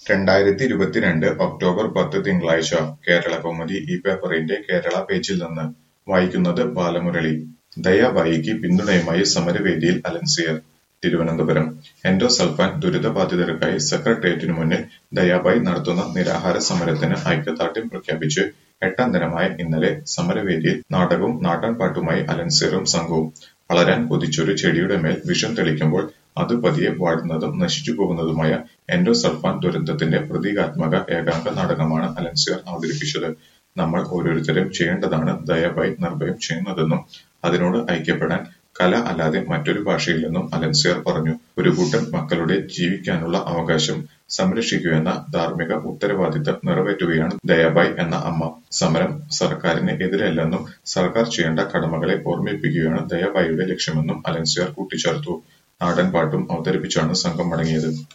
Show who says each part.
Speaker 1: രണ്ടായിരത്തി ഇരുപത്തിരണ്ട് ഒക്ടോബർ പത്ത് തിങ്കളാഴ്ച കേരളകൗമുദി ഈ പേപ്പറിന്റെ കേരള പേജിൽ നിന്ന് വായിക്കുന്നത് ബാലമുരളി ദയാബായിക്ക് പിന്തുണയുമായി സമരവേദിയിൽ അലൻസിയർ തിരുവനന്തപുരം എൻഡോസൾഫാൻ ദുരിതബാധിതർക്കായി സെക്രട്ടേറിയറ്റിനു മുന്നിൽ ദയാബായി നടത്തുന്ന നിരാഹാര സമരത്തിന് ഐക്യദാർഢ്യം പ്രഖ്യാപിച്ച് എട്ടാം ദിനമായ ഇന്നലെ സമരവേദിയിൽ നാടകവും നാട്ടാൻപാട്ടുമായി അലൻസിയറും സംഘവും വളരാൻ കൊതിച്ചൊരു ചെടിയുടെ മേൽ വിഷം തെളിക്കുമ്പോൾ അത് പതിയെ വാടുന്നതും നശിച്ചു പോകുന്നതുമായ എൻഡോസൾഫാൻ ദുരന്തത്തിന്റെ പ്രതീകാത്മക ഏകാംഗ നാടകമാണ് അലൻസിയർ അവതരിപ്പിച്ചത് നമ്മൾ ഓരോരുത്തരും ചെയ്യേണ്ടതാണ് ദയവായി നിർഭയം ചെയ്യുന്നതെന്നും അതിനോട് ഐക്യപ്പെടാൻ കല അല്ലാതെ മറ്റൊരു ഭാഷയില്ലെന്നും അലൻസിയർ പറഞ്ഞു ഒരു കൂട്ടം മക്കളുടെ ജീവിക്കാനുള്ള അവകാശം സംരക്ഷിക്കുകയെന്ന ധാർമ്മിക ഉത്തരവാദിത്തം നിറവേറ്റുകയാണ് ദയാബായ് എന്ന അമ്മ സമരം സർക്കാരിന് എതിരല്ലെന്നും സർക്കാർ ചെയ്യേണ്ട കടമകളെ ഓർമ്മിപ്പിക്കുകയാണ് ദയാബായിയുടെ ലക്ഷ്യമെന്നും അലൻസിയർ കൂട്ടിച്ചേർത്തു നാടൻ പാട്ടും അവതരിപ്പിച്ചാണ് സംഘം മടങ്ങിയത്